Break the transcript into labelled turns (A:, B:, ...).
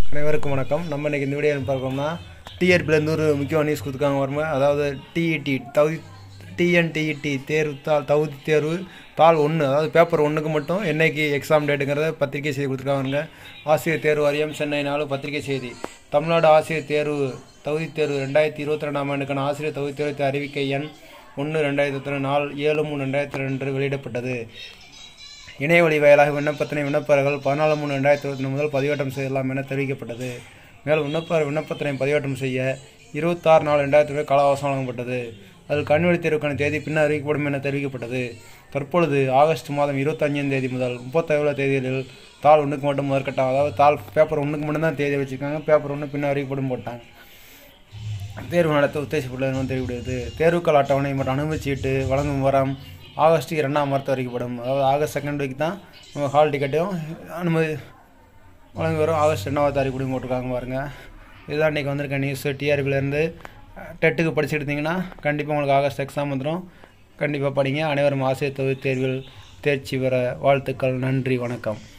A: அனைவருக்கும் வணக்கம் நம்ம இன்னைக்கு இந்த வீடியோ என்ன பார்க்கணும்னா டிஆர்பிலேருந்து ஒரு முக்கியமான நியூஸ் கொடுத்துருக்காங்க வருமா அதாவது டிஇடி தகுதி டிஎன்டிஇடி தேர்வு தாள் தகுதி தேர்வு தாள் ஒன்று அதாவது பேப்பர் ஒன்றுக்கு மட்டும் என்னைக்கு எக்ஸாம் டேட்டுங்கிறத பத்திரிகை செய்தி கொடுத்துருக்காங்க ஆசிரியர் தேர்வு வாரியம் சென்னை நாலு பத்திரிகை செய்தி தமிழ்நாடு ஆசிரியர் தேர்வு தகுதி தேர்வு ரெண்டாயிரத்தி இருபத்தி ரெண்டாம் ஆண்டுக்கான ஆசிரியர் தகுதி தேர்வு அறிவிக்கை எண் ஒன்று ரெண்டாயிரத்தி இருபத்தி நாலு ஏழு மூணு ரெண்டாயிரத்தி ரெண்டு வெளியிடப்பட்டது இணைய வழி வாயிலாக விண்ணப்பத்தினை விண்ணப்பர்கள் பதினாலு மூணு ரெண்டாயிரத்தி இருபத்தி முதல் பதிவேற்றம் செய்யலாம் என தெரிவிக்கப்பட்டது மேலும் விண்ணப்ப விண்ணப்பத்தினை பதிவேற்றம் செய்ய இருபத்தாறு நாலு ரெண்டாயிரத்தி இருபது கால அவகாசம் வழங்கப்பட்டது அதில் கண்வழி தேர்வுக்கான தேதி பின்னர் அறிவிக்கப்படும் என தெரிவிக்கப்பட்டது தற்பொழுது ஆகஸ்ட் மாதம் இருபத்தஞ்சாம் தேதி முதல் முப்பத்தேழு தேதிகளில் தாள் ஒன்றுக்கு மட்டும் முதற்கட்டம் அதாவது தாள் பேப்பர் ஒன்றுக்கு மட்டும்தான் தேதி வச்சுருக்காங்க பேப்பர் ஒன்று பின்னர் அறிவிக்கப்படும் போட்டாங்க தேர்வு நடத்த உத்தேசிக்கப்பட்டுள்ளது தெரிவிக்கிறது தேர்வுக்கால அட்டவணை மற்றும் அனுமதிச்சீட்டு வழங்கும் விவரம் ஆகஸ்ட் இரண்டாம் வாரத்தை வரைக்கப்படும் அதாவது ஆகஸ்ட் செகண்ட் வீக் தான் நம்ம ஹால் டிக்கெட்டும் அனுமதி வழங்கி வரும் ஆகஸ்ட் ரெண்டாவது தாரிக்கு கூட போட்டிருக்காங்க பாருங்கள் இதுதான் இன்றைக்கி வந்திருக்க நியூஸ் டிஆர்பிலேருந்து டெட்டுக்கு படிச்சுட்டு இருந்தீங்கன்னா கண்டிப்பாக உங்களுக்கு ஆகஸ்ட் எக்ஸாம் வந்துடும் கண்டிப்பாக படிங்க அனைவரும் ஆசிரியர் தொகுதி தேர்வில் தேர்ச்சி பெற வாழ்த்துக்கள் நன்றி வணக்கம்